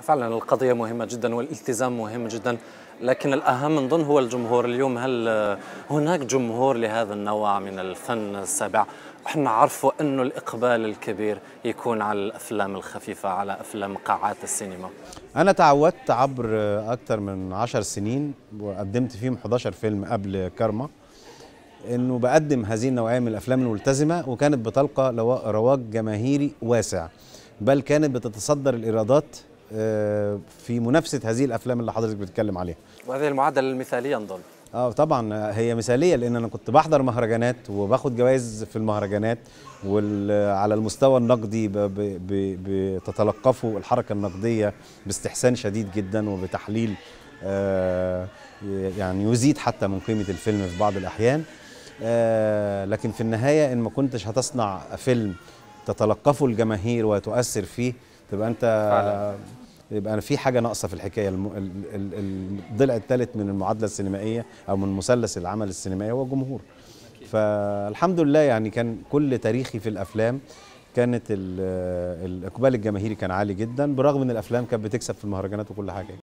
فعلا القضية مهمة جدا والالتزام مهم جدا لكن الأهم من ضمن هو الجمهور اليوم هل هناك جمهور لهذا النوع من الفن السابع احنا نعرفوا انه الاقبال الكبير يكون على الافلام الخفيفه على افلام قاعات السينما انا تعودت عبر اكتر من عشر سنين وقدمت فيهم 11 فيلم قبل كارما انه بقدم هذه النوعيه من الافلام الملتزمه وكانت بتلقى رواج جماهيري واسع بل كانت بتتصدر الايرادات في منافسه هذه الافلام اللي حضرتك بتتكلم عليها وهذه المعادله المثاليه نظن اه طبعا هي مثاليه لان انا كنت بحضر مهرجانات وباخد جوائز في المهرجانات وعلى المستوى النقدي بتتلقفوا الحركه النقديه باستحسان شديد جدا وبتحليل آه يعني يزيد حتى من قيمه الفيلم في بعض الاحيان آه لكن في النهايه ان ما كنتش هتصنع فيلم تتلقفه الجماهير وتؤثر فيه تبقى انت فعلا. يبقى أنا في حاجه ناقصه في الحكايه الضلع الثالث من المعادله السينمائيه او من مثلث العمل السينمائي هو الجمهور فالحمد لله يعني كان كل تاريخي في الافلام كانت الاقبال الجماهيري كان عالي جدا برغم ان الافلام كانت بتكسب في المهرجانات وكل حاجه